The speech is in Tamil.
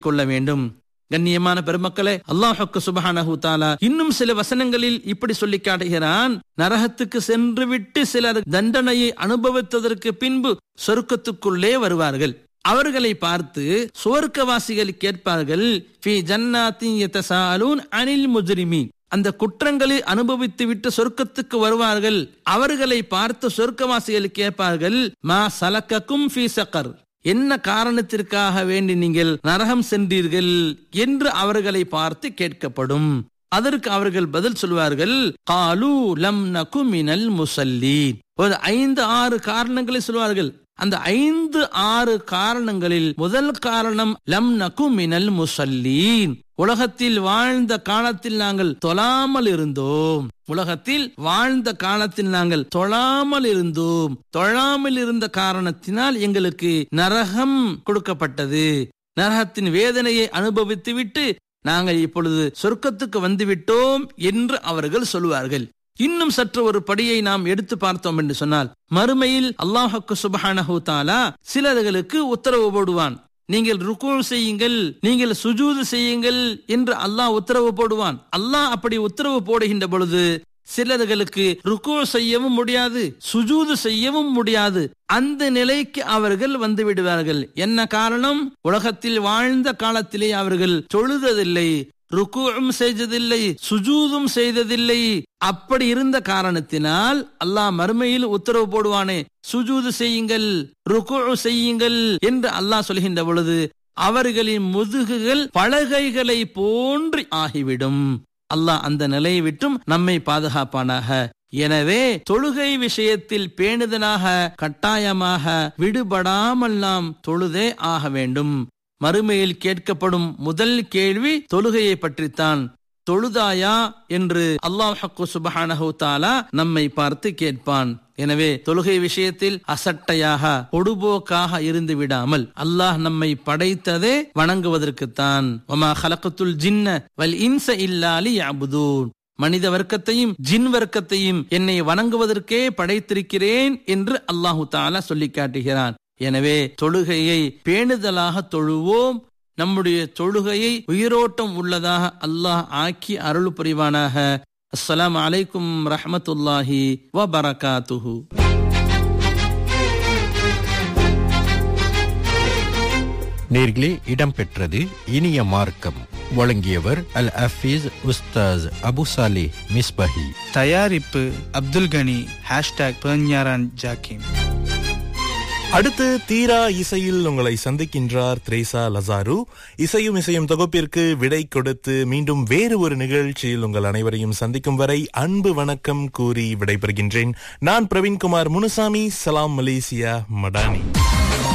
கொள்ள வேண்டும் கண்ணியமான பெருமக்களே அல்லாஹுக்கு சுபஹானஹு தாலா இன்னும் சில வசனங்களில் இப்படி சொல்லி காட்டுகிறான் நரகத்துக்கு சென்று விட்டு சிலர் தண்டனையை அனுபவித்ததற்கு பின்பு சொர்க்கத்துக்குள்ளே வருவார்கள் அவர்களை பார்த்து சுவர்க்கவாசிகள் கேட்பார்கள் ஃபி ஜன்னாத்தின் யதசாலூன் அனில் முஜ்ரிமீன் அந்த குற்றங்களை அனுபவித்து விட்டு சொர்க்கத்துக்கு வருவார்கள் அவர்களை பார்த்து சொர்க்கவாசிகள் கேட்பார்கள் மா சலக்கக்கும் ஃபி சக்கர் என்ன காரணத்திற்காக வேண்டி நீங்கள் நரகம் சென்றீர்கள் என்று அவர்களை பார்த்து கேட்கப்படும் அதற்கு அவர்கள் பதில் சொல்வார்கள் காலு லம் நகு மினல் முசல்லீன் ஒரு ஐந்து ஆறு காரணங்களை சொல்வார்கள் அந்த ஐந்து ஆறு காரணங்களில் முதல் காரணம் லம் நகு மினல் முசல்லீன் உலகத்தில் வாழ்ந்த காலத்தில் நாங்கள் தொழாமல் இருந்தோம் உலகத்தில் வாழ்ந்த காலத்தில் நாங்கள் தொழாமல் இருந்தோம் தொழாமல் இருந்த காரணத்தினால் எங்களுக்கு நரகம் கொடுக்கப்பட்டது நரகத்தின் வேதனையை அனுபவித்து விட்டு நாங்கள் இப்பொழுது சொர்க்கத்துக்கு வந்துவிட்டோம் என்று அவர்கள் சொல்வார்கள் இன்னும் சற்று ஒரு படியை நாம் எடுத்து பார்த்தோம் என்று சொன்னால் மறுமையில் அல்லாஹுக்கு சுபஹானஹு தாலா சிலர்களுக்கு உத்தரவு போடுவான் நீங்கள் ருக்கூல் செய்யுங்கள் நீங்கள் சுஜூது செய்யுங்கள் என்று அல்லாஹ் உத்தரவு போடுவான் அல்லாஹ் அப்படி உத்தரவு போடுகின்ற பொழுது சிலர்களுக்கு ருக்கு செய்யவும் முடியாது சுஜூது செய்யவும் முடியாது அந்த நிலைக்கு அவர்கள் வந்து விடுவார்கள் என்ன காரணம் உலகத்தில் வாழ்ந்த காலத்திலே அவர்கள் தொழுததில்லை ருக்குவும் செய்ததில்லை சுஜூதும் செய்ததில்லை அப்படி இருந்த காரணத்தினால் அல்லாஹ் மறுமையில் உத்தரவு போடுவானே சுஜூது செய்யுங்கள் ருக்கு செய்யுங்கள் என்று அல்லாஹ் சொல்கின்ற பொழுது அவர்களின் முதுகுகள் பலகைகளை போன்று ஆகிவிடும் அல்லாஹ் அந்த நிலையை விட்டும் நம்மை பாதுகாப்பானாக எனவே தொழுகை விஷயத்தில் பேணுதலாக கட்டாயமாக விடுபடாமல் நாம் தொழுதே ஆக வேண்டும் மறுமையில் கேட்கப்படும் முதல் கேள்வி தொழுகையை பற்றித்தான் தொழுதாயா என்று அல்லாஹு சுபஹானஹு தாலா நம்மை பார்த்து கேட்பான் எனவே தொழுகை விஷயத்தில் அசட்டையாக பொடுபோக்காக இருந்து விடாமல் அல்லாஹ் நம்மை படைத்ததே வணங்குவதற்குத்தான் ஒமா ஹலக்கத்துல் ஜின்ன வல் இன்ச இல்லாலி யாபுதூன் மனித வர்க்கத்தையும் ஜின் வர்க்கத்தையும் என்னை வணங்குவதற்கே படைத்திருக்கிறேன் என்று அல்லாஹு தாலா சொல்லி காட்டுகிறான் எனவே தொழுகையை பேணுதலாக தொழுவோம் நம்முடைய தொழுகையை உயிரோட்டம் உள்ளதாக அல்லாஹ் ஆக்கி அருள் புரிவானாக அஸ்ஸலாம் அலைக்கும் ரஹமத்துல்லாஹி வபரகாத்துஹு நேர்களே இடம்பெற்றது இனிய மார்க்கம் வழங்கியவர் அல் அஃபீஸ் உஸ்தாஸ் அபு சாலி மிஸ்பஹி தயாரிப்பு அப்துல் கனி ஹேஷ்டாக் பெர்ஞாரான் ஜாக்கிம் அடுத்து தீரா இசையில் உங்களை சந்திக்கின்றார் த்ரேசா லசாரு இசையும் இசையும் தொகுப்பிற்கு விடை கொடுத்து மீண்டும் வேறு ஒரு நிகழ்ச்சியில் உங்கள் அனைவரையும் சந்திக்கும் வரை அன்பு வணக்கம் கூறி விடைபெறுகின்றேன் நான் பிரவீன்குமார் முனுசாமி சலாம் மலேசியா மடானி